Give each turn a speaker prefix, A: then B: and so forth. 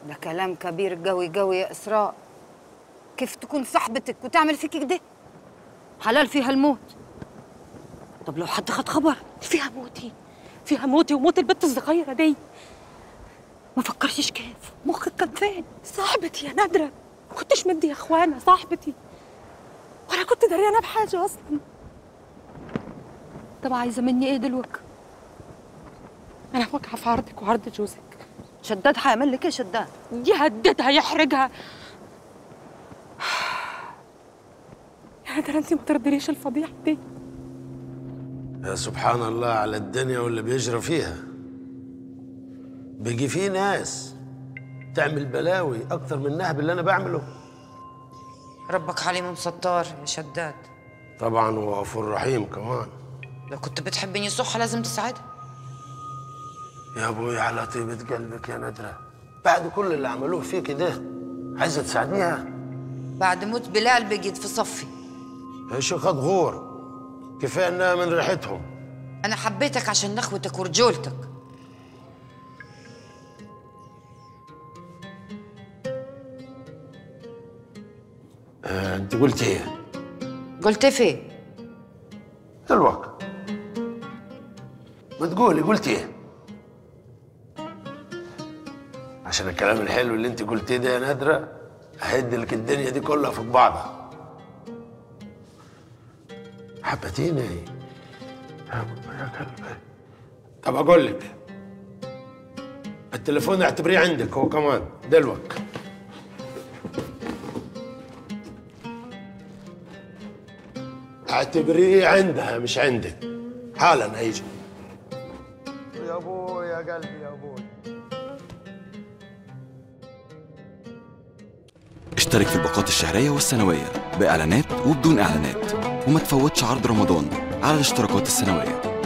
A: ده كلام كبير قوي قوي يا اسراء كيف تكون صاحبتك وتعمل فيك كده حلال فيها الموت طب لو حد خد خبر
B: فيها موتي فيها موتي وموت البنت الصغيرة دي
A: ما فكرتش كيف مخك كان فين
B: صاحبتي يا نادرة ما كنتش مدي يا اخوانا صاحبتي ولا كنت دريانة بحاجة أصلا
A: طب عايزه مني ايه دلوقتي
B: أنا واقعة في عرضك وعرض جوزك
A: شداد هيعمل لك ايه شداد
B: يهددها يحرجها يا نادرة أنت ما ترضيليش الفضيحة دي
C: يا سبحان الله على الدنيا واللي بيجرى فيها بيجي في ناس تعمل بلاوي اكتر من النهب اللي انا بعمله
D: ربك حليم ستار يا شداد
C: طبعا هو غفور رحيم كمان
D: لو كنت بتحبني صح لازم تساعدها
C: يا ابوي على طيبة قلبك يا ندرة بعد كل اللي عملوه فيك ده عايزة تساعديها
D: بعد موت بلال بقيت في صفي
C: ايش خد غور كفاية انها من ريحتهم
D: أنا حبيتك عشان نخوتك ورجولتك
C: آه، انت قلت ايه
D: قلت فين؟
C: الوقت ما تقولي قلت ايه عشان الكلام الحلو اللي انت قلتيه ده يا نادرة اهد لك الدنيا دي كلها في بعضها حبتيني يا يا قلبي طب اقول لك التليفون اعتبريه عندك هو كمان دلوقتي اعتبريه عندها مش عندك حالا هيجي يا ابوي يا قلبي يا ابوي
E: اشترك في الباقات الشهرية والسنوية بإعلانات وبدون إعلانات وما تفوتش عرض رمضان على الاشتراكات السنوية